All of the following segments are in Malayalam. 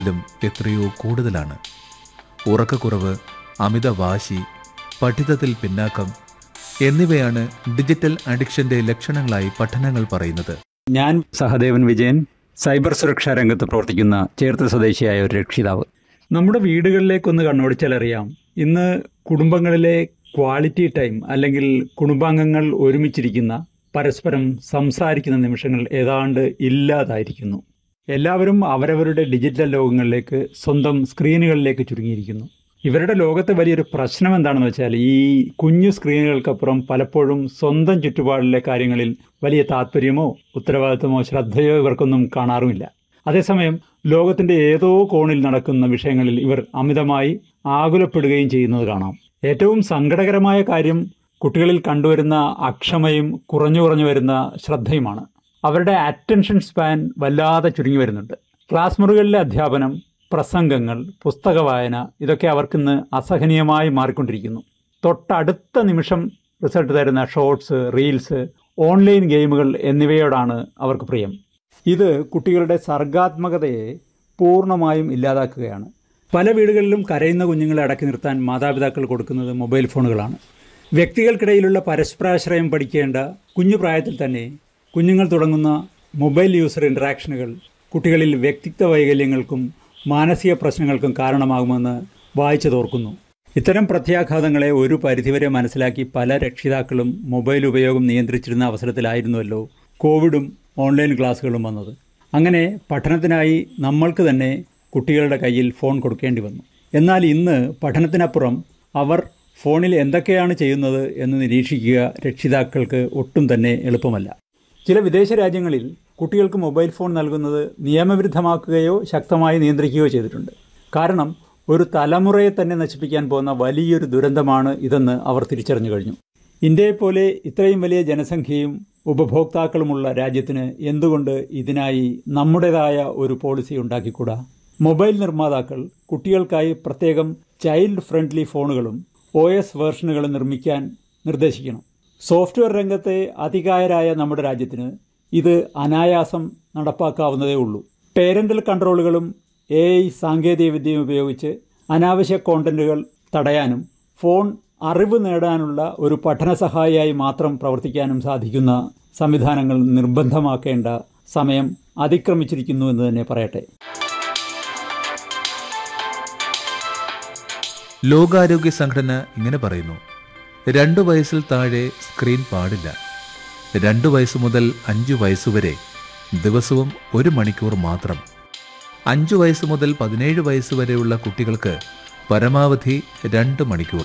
ലും എത്രയോ കൂടുതലാണ് ഉറക്കക്കുറവ് അമിത വാശി പഠിത്തത്തിൽ പിന്നാക്കം എന്നിവയാണ് ഡിജിറ്റൽ അഡിക്ഷന്റെ ലക്ഷണങ്ങളായി പഠനങ്ങൾ പറയുന്നത് ഞാൻ സഹദേവൻ വിജയൻ സൈബർ സുരക്ഷാ രംഗത്ത് പ്രവർത്തിക്കുന്ന ചേർത്ത് സ്വദേശിയായ ഒരു രക്ഷിതാവ് നമ്മുടെ വീടുകളിലേക്കൊന്ന് കണ്ണോടിച്ചാൽ അറിയാം ഇന്ന് കുടുംബങ്ങളിലെ ക്വാളിറ്റി ടൈം അല്ലെങ്കിൽ കുടുംബാംഗങ്ങൾ ഒരുമിച്ചിരിക്കുന്ന പരസ്പരം സംസാരിക്കുന്ന നിമിഷങ്ങൾ ഏതാണ്ട് ഇല്ലാതായിരിക്കുന്നു എല്ലാവരും അവരവരുടെ ഡിജിറ്റൽ ലോകങ്ങളിലേക്ക് സ്വന്തം സ്ക്രീനുകളിലേക്ക് ചുരുങ്ങിയിരിക്കുന്നു ഇവരുടെ ലോകത്തെ വലിയൊരു പ്രശ്നം എന്താണെന്ന് വെച്ചാൽ ഈ കുഞ്ഞു സ്ക്രീനുകൾക്കപ്പുറം പലപ്പോഴും സ്വന്തം ചുറ്റുപാടിലെ കാര്യങ്ങളിൽ വലിയ താല്പര്യമോ ഉത്തരവാദിത്തമോ ശ്രദ്ധയോ ഇവർക്കൊന്നും കാണാറുമില്ല അതേസമയം ലോകത്തിന്റെ ഏതോ കോണിൽ നടക്കുന്ന വിഷയങ്ങളിൽ ഇവർ അമിതമായി ആകുലപ്പെടുകയും ചെയ്യുന്നത് കാണാം ഏറ്റവും സങ്കടകരമായ കാര്യം കുട്ടികളിൽ കണ്ടുവരുന്ന അക്ഷമയും കുറഞ്ഞു കുറഞ്ഞു വരുന്ന ശ്രദ്ധയുമാണ് അവരുടെ അറ്റൻഷൻ സ്പാൻ വല്ലാതെ ചുരുങ്ങി വരുന്നുണ്ട് ക്ലാസ് മുറികളിലെ അധ്യാപനം പ്രസംഗങ്ങൾ പുസ്തക വായന ഇതൊക്കെ അവർക്കിന്ന് അസഹനീയമായി മാറിക്കൊണ്ടിരിക്കുന്നു തൊട്ടടുത്ത നിമിഷം റിസൾട്ട് തരുന്ന ഷോർട്സ് റീൽസ് ഓൺലൈൻ ഗെയിമുകൾ എന്നിവയോടാണ് അവർക്ക് പ്രിയം ഇത് കുട്ടികളുടെ സർഗാത്മകതയെ പൂർണ്ണമായും ഇല്ലാതാക്കുകയാണ് പല വീടുകളിലും കരയുന്ന കുഞ്ഞുങ്ങളെ അടക്കി നിർത്താൻ മാതാപിതാക്കൾ കൊടുക്കുന്നത് മൊബൈൽ ഫോണുകളാണ് വ്യക്തികൾക്കിടയിലുള്ള പരസ്പരാശ്രയം പഠിക്കേണ്ട കുഞ്ഞു പ്രായത്തിൽ തന്നെ കുഞ്ഞുങ്ങൾ തുടങ്ങുന്ന മൊബൈൽ യൂസർ ഇൻട്രാക്ഷനുകൾ കുട്ടികളിൽ വ്യക്തിത്വ വൈകല്യങ്ങൾക്കും മാനസിക പ്രശ്നങ്ങൾക്കും കാരണമാകുമെന്ന് വായിച്ചു തോർക്കുന്നു ഇത്തരം പ്രത്യാഘാതങ്ങളെ ഒരു പരിധിവരെ മനസ്സിലാക്കി പല രക്ഷിതാക്കളും മൊബൈൽ ഉപയോഗം നിയന്ത്രിച്ചിരുന്ന അവസരത്തിലായിരുന്നുവല്ലോ കോവിഡും ഓൺലൈൻ ക്ലാസ്സുകളും വന്നത് അങ്ങനെ പഠനത്തിനായി നമ്മൾക്ക് തന്നെ കുട്ടികളുടെ കയ്യിൽ ഫോൺ കൊടുക്കേണ്ടി വന്നു എന്നാൽ ഇന്ന് പഠനത്തിനപ്പുറം അവർ ഫോണിൽ എന്തൊക്കെയാണ് ചെയ്യുന്നത് എന്ന് നിരീക്ഷിക്കുക രക്ഷിതാക്കൾക്ക് ഒട്ടും തന്നെ എളുപ്പമല്ല ചില വിദേശ രാജ്യങ്ങളിൽ കുട്ടികൾക്ക് മൊബൈൽ ഫോൺ നൽകുന്നത് നിയമവിരുദ്ധമാക്കുകയോ ശക്തമായി നിയന്ത്രിക്കുകയോ ചെയ്തിട്ടുണ്ട് കാരണം ഒരു തലമുറയെ തന്നെ നശിപ്പിക്കാൻ പോകുന്ന വലിയൊരു ദുരന്തമാണ് ഇതെന്ന് അവർ തിരിച്ചറിഞ്ഞു കഴിഞ്ഞു ഇന്ത്യയെപ്പോലെ ഇത്രയും വലിയ ജനസംഖ്യയും ഉപഭോക്താക്കളുമുള്ള രാജ്യത്തിന് എന്തുകൊണ്ട് ഇതിനായി നമ്മുടേതായ ഒരു പോളിസി ഉണ്ടാക്കിക്കൂടാ മൊബൈൽ നിർമ്മാതാക്കൾ കുട്ടികൾക്കായി പ്രത്യേകം ചൈൽഡ് ഫ്രണ്ട്ലി ഫോണുകളും ഒ എസ് വേർഷനുകളും നിർമ്മിക്കാൻ നിർദ്ദേശിക്കണം സോഫ്റ്റ്വെയർ രംഗത്തെ അതികായരായ നമ്മുടെ രാജ്യത്തിന് ഇത് അനായാസം നടപ്പാക്കാവുന്നതേ ഉള്ളൂ പേരന്റൽ കൺട്രോളുകളും എ ഐ സാങ്കേതികവിദ്യയും ഉപയോഗിച്ച് അനാവശ്യ കോണ്ടന്റുകൾ തടയാനും ഫോൺ അറിവ് നേടാനുള്ള ഒരു പഠന സഹായിയായി മാത്രം പ്രവർത്തിക്കാനും സാധിക്കുന്ന സംവിധാനങ്ങൾ നിർബന്ധമാക്കേണ്ട സമയം അതിക്രമിച്ചിരിക്കുന്നു എന്ന് തന്നെ പറയട്ടെ ലോകാരോഗ്യ സംഘടന ഇങ്ങനെ പറയുന്നു രണ്ടു വയസ്സിൽ താഴെ സ്ക്രീൻ പാടില്ല രണ്ടു വയസ്സ് മുതൽ അഞ്ചു വയസ്സുവരെ ദിവസവും ഒരു മണിക്കൂർ മാത്രം അഞ്ചു വയസ്സ് മുതൽ പതിനേഴ് വയസ്സ് വരെയുള്ള കുട്ടികൾക്ക് പരമാവധി രണ്ട് മണിക്കൂർ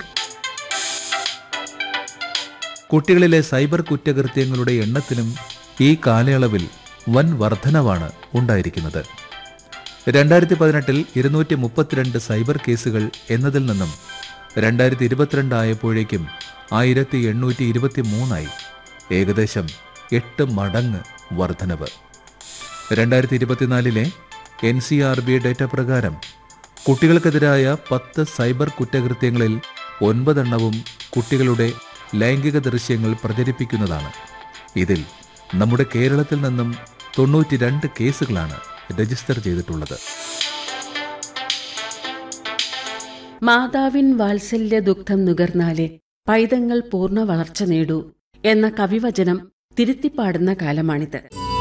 കുട്ടികളിലെ സൈബർ കുറ്റകൃത്യങ്ങളുടെ എണ്ണത്തിലും ഈ കാലയളവിൽ വൻ വർധനവാണ് ഉണ്ടായിരിക്കുന്നത് രണ്ടായിരത്തി പതിനെട്ടിൽ ഇരുന്നൂറ്റി മുപ്പത്തിരണ്ട് സൈബർ കേസുകൾ എന്നതിൽ നിന്നും രണ്ടായിരത്തി ഇരുപത്തിരണ്ട് ആയപ്പോഴേക്കും ആയിരത്തി എണ്ണൂറ്റി ഇരുപത്തി മൂന്നായി ഏകദേശം എട്ട് മടങ്ങ് വർധനവ് രണ്ടായിരത്തി ഇരുപത്തിനാലിലെ N C R B data പ്രകാരം കുട്ടികൾക്കെതിരായ പത്ത് സൈബർ കുറ്റകൃത്യങ്ങളിൽ ഒൻപതെണ്ണവും കുട്ടികളുടെ ലൈംഗിക ദൃശ്യങ്ങൾ പ്രചരിപ്പിക്കുന്നതാണ് ഇതിൽ നമ്മുടെ കേരളത്തിൽ നിന്നും തൊണ്ണൂറ്റി രണ്ട് കേസുകളാണ് രജിസ്റ്റർ ചെയ്തിട്ടുള്ളത് മാതാവിൻ വാത്സല്യ ദുഗ്ധം നുകർന്നാലേ പൈതങ്ങൾ പൂർണ്ണ വളർച്ച നേടൂ എന്ന കവിവചനം തിരുത്തിപ്പാടുന്ന കാലമാണിത്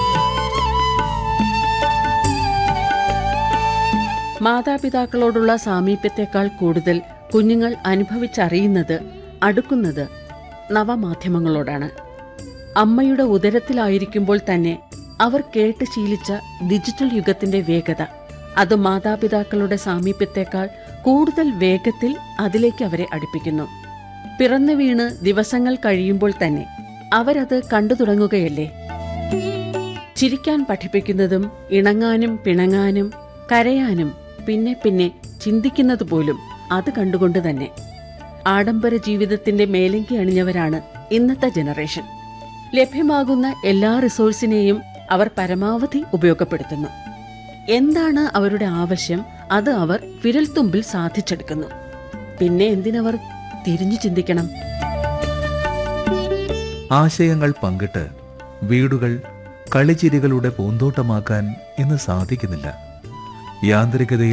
മാതാപിതാക്കളോടുള്ള സാമീപ്യത്തെക്കാൾ കൂടുതൽ കുഞ്ഞുങ്ങൾ അനുഭവിച്ചറിയുന്നത് അടുക്കുന്നത് നവമാധ്യമങ്ങളോടാണ് അമ്മയുടെ ഉദരത്തിലായിരിക്കുമ്പോൾ തന്നെ അവർ കേട്ട് ശീലിച്ച ഡിജിറ്റൽ യുഗത്തിന്റെ വേഗത അത് മാതാപിതാക്കളുടെ സാമീപ്യത്തെക്കാൾ കൂടുതൽ വേഗത്തിൽ അതിലേക്ക് അവരെ അടുപ്പിക്കുന്നു പിറന്നു വീണ് ദിവസങ്ങൾ കഴിയുമ്പോൾ തന്നെ അവരത് കണ്ടു തുടങ്ങുകയല്ലേ ചിരിക്കാൻ പഠിപ്പിക്കുന്നതും ഇണങ്ങാനും പിണങ്ങാനും കരയാനും പിന്നെ പിന്നെ ചിന്തിക്കുന്നത് പോലും അത് കണ്ടുകൊണ്ട് തന്നെ ആഡംബര ജീവിതത്തിന്റെ മേലങ്കി അണിഞ്ഞവരാണ് ഇന്നത്തെ ജനറേഷൻ ലഭ്യമാകുന്ന എല്ലാ റിസോഴ്സിനെയും അവർ പരമാവധി ഉപയോഗപ്പെടുത്തുന്നു എന്താണ് അവരുടെ ആവശ്യം അത് അവർ വിരൽത്തുമ്പിൽ സാധിച്ചെടുക്കുന്നു പിന്നെ എന്തിനവർ തിരിഞ്ഞു ചിന്തിക്കണം ആശയങ്ങൾ പങ്കിട്ട് വീടുകൾ കളിച്ചിരികളുടെ പൂന്തോട്ടമാക്കാൻ ഇന്ന് സാധിക്കുന്നില്ല യാന്ത്രികതയിൽ